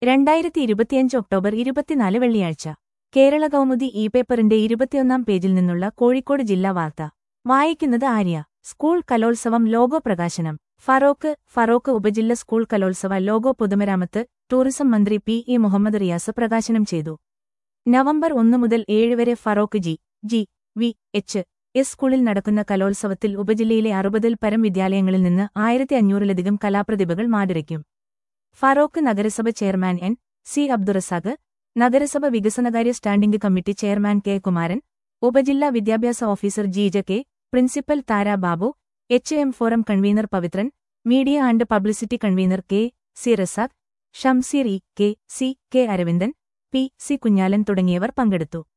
രണ്ടായിരത്തി ഇരുപത്തിയഞ്ച് ഒക്ടോബർ ഇരുപത്തിനാല് വെള്ളിയാഴ്ച കേരള കൗമുദി ഇ പേപ്പറിന്റെ ഇരുപത്തിയൊന്നാം പേജിൽ നിന്നുള്ള കോഴിക്കോട് ജില്ലാ വാർത്ത വായിക്കുന്നത് ആര്യ സ്കൂൾ കലോത്സവം ലോഗോ പ്രകാശനം ഫറോക്ക് ഫറോക്ക് ഉപജില്ല സ്കൂൾ കലോത്സവ ലോഗോ പൊതുമരാമത്ത് ടൂറിസം മന്ത്രി പി ഇ മുഹമ്മദ് റിയാസ് പ്രകാശനം ചെയ്തു നവംബർ ഒന്ന് മുതൽ ഏഴ് വരെ Feroke G G V H S സ്കൂളിൽ നടക്കുന്ന കലോത്സവത്തിൽ ഉപജില്ലയിലെ അറുപതിൽ പരം വിദ്യാലയങ്ങളിൽ നിന്ന് ആയിരത്തി അഞ്ഞൂറിലധികം കലാപ്രതിഭകൾ മാതിരയ്ക്കും ഫറോക്ക് നഗരസഭ ചെയർമാൻ എൻ സി അബ്ദുറസാഖ് നഗരസഭ വികസനകാര്യ standing committee chairman K Kumaran ഉപജില്ലാ വിദ്യാഭ്യാസ officer Jeeja K principal Thara Babu H M forum convener Pavithran media and publicity convener K C Razak Shamseer E K C K Aravindan P C Kunhalan തുടങ്ങിയവർ പങ്കെടുത്തു